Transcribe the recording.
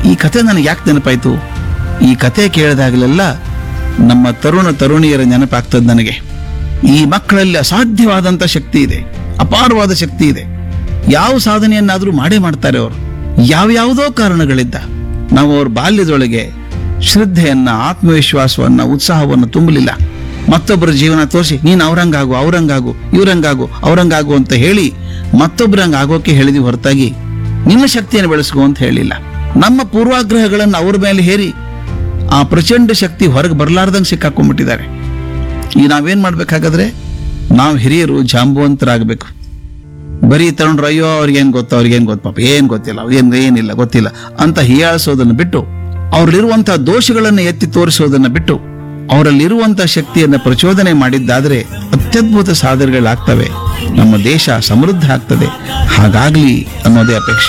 ಈ ಕತೆ ನನಗೆ ಯಾಕೆ ನೆನಪಾಯ್ತು ಈ ಕತೆ ಕೇಳಿದಾಗಲೆಲ್ಲ ನಮ್ಮ ತರುಣ ತರುಣಿಯರ ನೆನಪಾಗ್ತದೆ ನನಗೆ ಈ ಮಕ್ಕಳಲ್ಲಿ ಅಸಾಧ್ಯವಾದಂಥ ಶಕ್ತಿ ಇದೆ ಅಪಾರವಾದ ಶಕ್ತಿ ಇದೆ ಯಾವ ಸಾಧನೆಯನ್ನಾದರೂ ಮಾಡೇ ಮಾಡ್ತಾರೆ ಅವರು ಯಾವ್ಯಾವುದೋ ಕಾರಣಗಳಿದ್ದ ನಾವು ಅವ್ರ ಬಾಲ್ಯದೊಳಗೆ ಶ್ರದ್ಧೆಯನ್ನ ಆತ್ಮವಿಶ್ವಾಸವನ್ನ ಉತ್ಸಾಹವನ್ನು ತುಂಬಲಿಲ್ಲ ಮತ್ತೊಬ್ಬರ ಜೀವನ ತೋರಿಸಿ ನೀನು ಅವ್ರಂಗಾಗು ಅವ್ರಂಗಾಗು ಇವ್ರಂಗಾಗು ಅವ್ರಂಗಾಗು ಅಂತ ಹೇಳಿ ಮತ್ತೊಬ್ಬರಂಗ ಆಗೋಕೆ ಹೇಳಿದ್ವಿ ಹೊರತಾಗಿ ನಿನ್ನ ಶಕ್ತಿಯನ್ನು ಬೆಳೆಸ್ಕೊ ಅಂತ ಹೇಳಿಲ್ಲ ನಮ್ಮ ಪೂರ್ವಾಗ್ರಹಗಳನ್ನು ಅವ್ರ ಮೇಲೆ ಹೇರಿ ಆ ಪ್ರಚಂಡ ಶಕ್ತಿ ಹೊರಗೆ ಬರಲಾರ್ದಂಗೆ ಸಿಕ್ಕಾಕೊಂಡ್ಬಿಟ್ಟಿದ್ದಾರೆ ಈಗ ನಾವೇನ್ ಮಾಡ್ಬೇಕಾಗಾದ್ರೆ ನಾವು ಹಿರಿಯರು ಜಾಂಬುವಂತರಾಗಬೇಕು ಬರೀ ತಗೊಂಡ್ರು ಅಯ್ಯೋ ಅವ್ರಿಗೇನ್ ಗೊತ್ತು ಅವ್ರಿಗೇನ್ ಗೊತ್ತು ಪಾಪ ಏನ್ ಗೊತ್ತಿಲ್ಲ ಏನ್ ಏನಿಲ್ಲ ಗೊತ್ತಿಲ್ಲ ಅಂತ ಹೀಯಾಳಿಸೋದನ್ನ ಬಿಟ್ಟು ಅವ್ರಲ್ಲಿರುವಂತಹ ದೋಷಗಳನ್ನು ಎತ್ತಿ ತೋರಿಸೋದನ್ನ ಬಿಟ್ಟು ಅವರಲ್ಲಿರುವಂತಹ ಶಕ್ತಿಯನ್ನ ಪ್ರಚೋದನೆ ಮಾಡಿದ್ದಾದ್ರೆ ಅತ್ಯದ್ಭುತ ಸಾಧನೆಗಳಾಗ್ತವೆ ನಮ್ಮ ದೇಶ ಸಮೃದ್ಧ ಆಗ್ತದೆ ಹಾಗಾಗ್ಲಿ ಅನ್ನೋದೇ ಅಪೇಕ್ಷೆ